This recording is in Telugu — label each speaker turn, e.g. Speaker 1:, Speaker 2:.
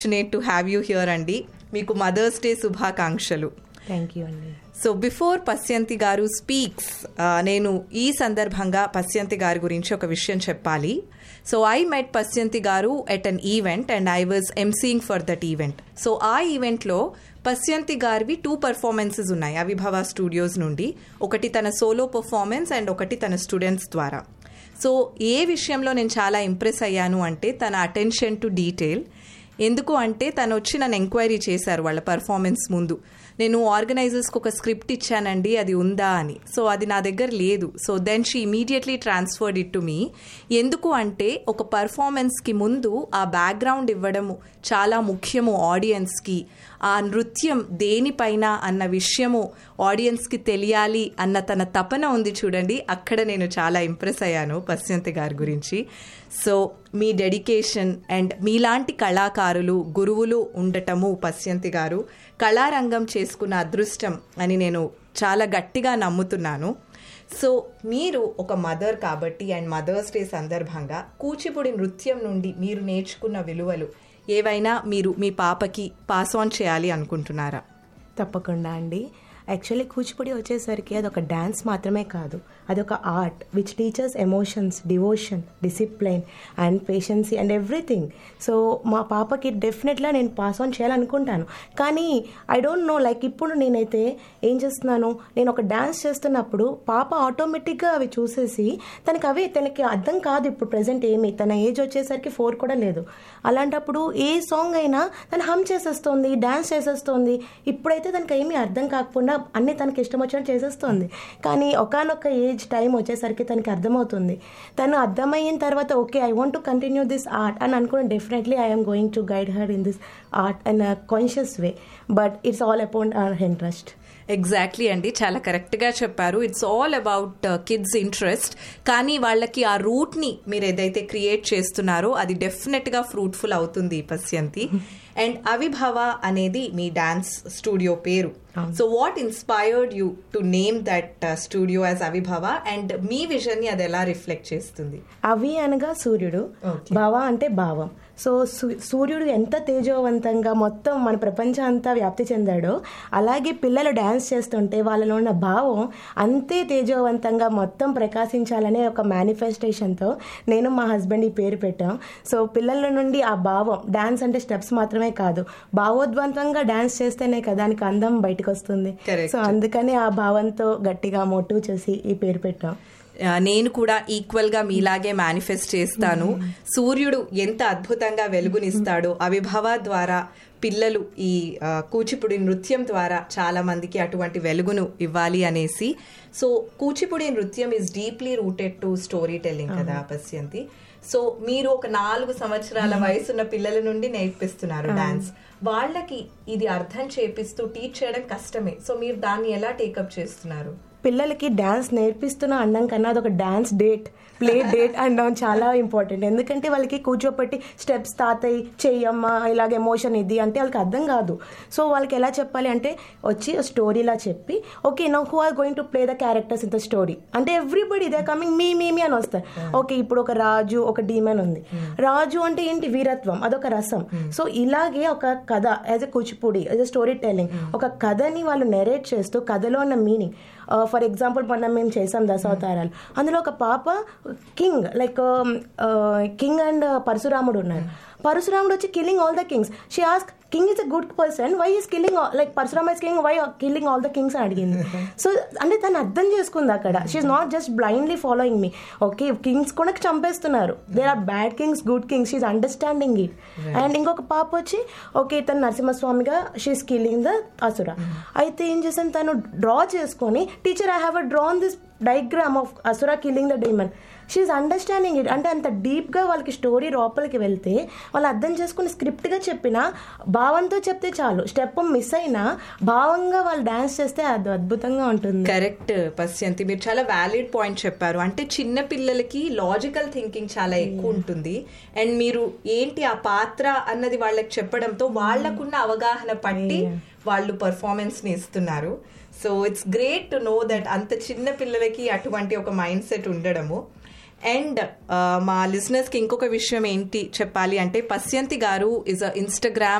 Speaker 1: Fortunate to have you here అండి మీకు మదర్స్ డే శుభాకాంక్షలు
Speaker 2: థ్యాంక్ యూ అండి
Speaker 1: సో బిఫోర్ పశ్యంతి గారు స్పీక్స్ నేను ఈ సందర్భంగా పశ్యంతి గారి గురించి ఒక విషయం చెప్పాలి సో ఐ మెట్ పశ్యంతి గారు at an event and I was emceeing for that event so ఆ ఈవెంట్లో పశ్యంతి గారివి టూ పర్ఫార్మెన్సెస్ ఉన్నాయి అవిభవ స్టూడియోస్ నుండి ఒకటి తన సోలో పర్ఫార్మెన్స్ అండ్ ఒకటి తన స్టూడెంట్స్ ద్వారా సో ఏ విషయంలో నేను చాలా ఇంప్రెస్ అయ్యాను అంటే తన అటెన్షన్ టు డీటెయిల్ ఎందుకు అంటే తను వచ్చి నన్ను ఎంక్వైరీ చేశారు వాళ్ళ పర్ఫార్మెన్స్ ముందు నేను ఆర్గనైజర్స్కి ఒక స్క్రిప్ట్ ఇచ్చానండి అది ఉందా అని సో అది నా దగ్గర లేదు so then she immediately transferred it to me ఎందుకు అంటే ఒక పర్ఫార్మెన్స్కి ముందు ఆ బ్యాక్గ్రౌండ్ ఇవ్వడము చాలా ముఖ్యము ఆడియన్స్కి ఆ నృత్యం దేనిపైన అన్న విషయము ఆడియన్స్కి తెలియాలి అన్న తన తపన ఉంది చూడండి అక్కడ నేను చాలా ఇంప్రెస్ అయ్యాను పశ్యంతి గారి గురించి సో మీ డెడికేషన్ అండ్ మీలాంటి కళాకారులు గురువులు ఉండటము పశ్యంతి గారు కళారంగం చేసుకున్న అదృష్టం అని నేను చాలా గట్టిగా నమ్ముతున్నాను సో మీరు ఒక మదర్ కాబట్టి అండ్ మదర్స్ డే సందర్భంగా కూచిపూడి నృత్యం నుండి మీరు నేర్చుకున్న విలువలు ఏవైనా మీరు మీ పాపకి పాస్ ఆన్ చేయాలి అనుకుంటున్నారా
Speaker 2: తప్పకుండా అండి యాక్చువల్లీ కూచిపూడి వచ్చేసరికి అది ఒక డ్యాన్స్ మాత్రమే కాదు అది ఒక art which teachers emotions devotion discipline and patience and everything so మా పాపకి డెఫినెట్గా నేను పాస్ ఆన్ చేయాలనుకుంటాను కానీ ఐ డోంట్ నో లైక్ ఇప్పుడు నేనైతే ఏం చేస్తున్నాను నేను ఒక డ్యాన్స్ చేస్తున్నప్పుడు పాప ఆటోమేటిక్గా అవి చూసేసి తనకి అవి తనకి అర్థం కాదు ఇప్పుడు ప్రజెంట్ ఏమి తన ఏజ్ వచ్చేసరికి ఫోర్ కూడా లేదు అలాంటప్పుడు ఏ సాంగ్ అయినా తను హమ్ చేసేస్తోంది డ్యాన్స్ చేసేస్తోంది ఇప్పుడైతే తనకి ఏమీ అర్థం కాకపోయినా అన్నీ తనకి ఇష్టం వచ్చినట్టు చేసేస్తోంది కానీ ఒకనొక ఏజ్ టైం వచ్చేసరికి తనకి అర్థమవుతుంది తను అర్థమయిన తర్వాత okay I want to continue this art అని అనుకుని definitely I'm going to guide her in this art in conscious way but it's all about our interest
Speaker 1: exactly అండి చాలా కరెక్ట్గా చెప్పారు it's all about kids interest కానీ వాళ్ళకి ఆ రూట్ని మీరు ఏదైతే క్రియేట్ చేస్తున్నారో అది డెఫినెట్గా ఫ్రూట్ఫుల్ అవుతుంది ఈ పశ్యంతి అండ్ అవిభవ అనేది మీ డాన్స్ స్టూడియో పేరు so what inspired you to name that studio as Avibhava and మీ విజన్ ని అది ఎలా రిఫ్లెక్ట్ చేస్తుంది
Speaker 2: అవి అనగా సూర్యుడు
Speaker 1: Okay.
Speaker 2: భావ అంటే భావం సో సూ- సూర్యుడు ఎంత తేజోవంతంగా మొత్తం మన ప్రపంచం అంతా వ్యాప్తి చెందాడో అలాగే పిల్లలు డ్యాన్స్ చేస్తుంటే వాళ్ళలో ఉన్న భావం అంతే తేజోవంతంగా మొత్తం ప్రకాశించాలనే ఒక మేనిఫెస్టేషన్తో నేను మా హస్బెండ్ ఈ పేరు పెట్టాం సో పిల్లల నుండి ఆ భావం డ్యాన్స్ అంటే స్టెప్స్ మాత్రమే కాదు భావోద్వంతంగా డ్యాన్స్ చేస్తేనే కదా దానికి అందం బయటకు వస్తుంది
Speaker 1: Correct.
Speaker 2: సో అందుకని ఆ భావంతో గట్టిగా మోటివ్ చేసి ఈ పేరు పెట్టాం
Speaker 1: ఆ, నేను కూడా ఈక్వల్ గా మీలాగే మేనిఫెస్ట్ చేస్తాను సూర్యుడు ఎంత అద్భుతంగా వెలుగునిస్తాడో అవిభవ ద్వారా పిల్లలు ఈ ఆ, కూచిపూడి నృత్యం ద్వారా చాలా మందికి అటువంటి వెలుగును ఇవ్వాలి అనేసి సో కూచిపూడి నృత్యం is deeply rooted to story telling కదా పశ్యంతి సో మీరు ఒక నాలుగు సంవత్సరాల వయసున్న పిల్లల నుండి నేర్పిస్తున్నారు డాన్స్ వాళ్ళకి ఇది అర్థం చేపిస్తూ టీచ్ చేయడం కష్టమే సో మీరు దాన్ని ఎలా టేకప్ చేస్తున్నారు
Speaker 2: పిల్లలకి డ్యాన్స్ నేర్పిస్తున్న అన్నం కన్నా అదొక డ్యాన్స్ డేట్ ప్లే డేట్ అనడం చాలా ఇంపార్టెంట్ ఎందుకంటే వాళ్ళకి కూర్చోపెట్టి స్టెప్స్ తాతయ్య చెయ్యమ్మ ఇలాగ ఎమోషన్ ఇది అంటే వాళ్ళకి అర్థం కాదు సో వాళ్ళకి ఎలా చెప్పాలి అంటే వచ్చి స్టోరీలా చెప్పి okay no who are going to play the characters in the story అంటే everybody they coming me me me అని వస్తారు ఓకే ఇప్పుడు ఒక రాజు ఒక డీమన్ ఉంది రాజు అంటే ఏంటి వీరత్వం అదొక రసం సో ఇలాగే ఒక కథ as a Kuchipudi as a story telling ఒక కథని వాళ్ళు నెరేట్ చేస్తూ కథలో ఉన్న మీనింగ్ ఫర్ ఎగ్జాంపుల్ మొన్న మేము చేసాం దశావతారాలు అందులో ఒక పాప కింగ్ లైక్ కింగ్ అండ్ పరశురాముడు ఉన్నారు పరశురాముడు వచ్చి killing all the kings she ask king is a good person why is killing like Parashurama is king why killing all the kings అని అడిగింది సో అంటే తను అర్థం చేసుకుంది అక్కడ she not just blindly following me okay kings కూడా చంపేస్తున్నారు there are bad kings good kings she understanding it and ఇంకొక పాప వచ్చి ఓకే తను నరసింహస్వామిగా షీఈస్ కిల్లింగ్ ద అసుర అయితే ఏం చేశాను తను డ్రా చేసుకొని teacher I have a drawn this diagram of asura killing the diamond she's understanding it అంటే అంత డీప్గా వాళ్ళకి స్టోరీ లోపలికి వెళ్తే వాళ్ళు అర్థం చేసుకుని స్క్రిప్ట్గా చెప్పినా భావంతో చెప్తే చాలు స్టెప్ మిస్ అయినా భావంగా వాళ్ళు డాన్స్ చేస్తే అది అద్భుతంగా ఉంటుంది
Speaker 1: కరెక్ట్ పశ్యంతి మీరు చాలా వ్యాలిడ్ పాయింట్ చెప్పారు అంటే చిన్న పిల్లలకి లాజికల్ థింకింగ్ చాలా ఎక్కువ ఉంటుంది అండ్ మీరు ఏంటి ఆ పాత్ర అన్నది వాళ్ళకి చెప్పడంతో వాళ్ళకున్న అవగాహన పట్టి వాళ్ళు పర్ఫార్మెన్స్ ని ఇస్తున్నారు so it's great to know that అంత చిన్న పిల్లలకి అటువంటి ఒక మైండ్ సెట్ ఉండడము అండ్ మా లిజినెస్ కి ఇంకొక విషయం ఏంటి చెప్పాలి అంటే పశ్యంతి గారు ఇస్ అ ఇన్స్టాగ్రామ్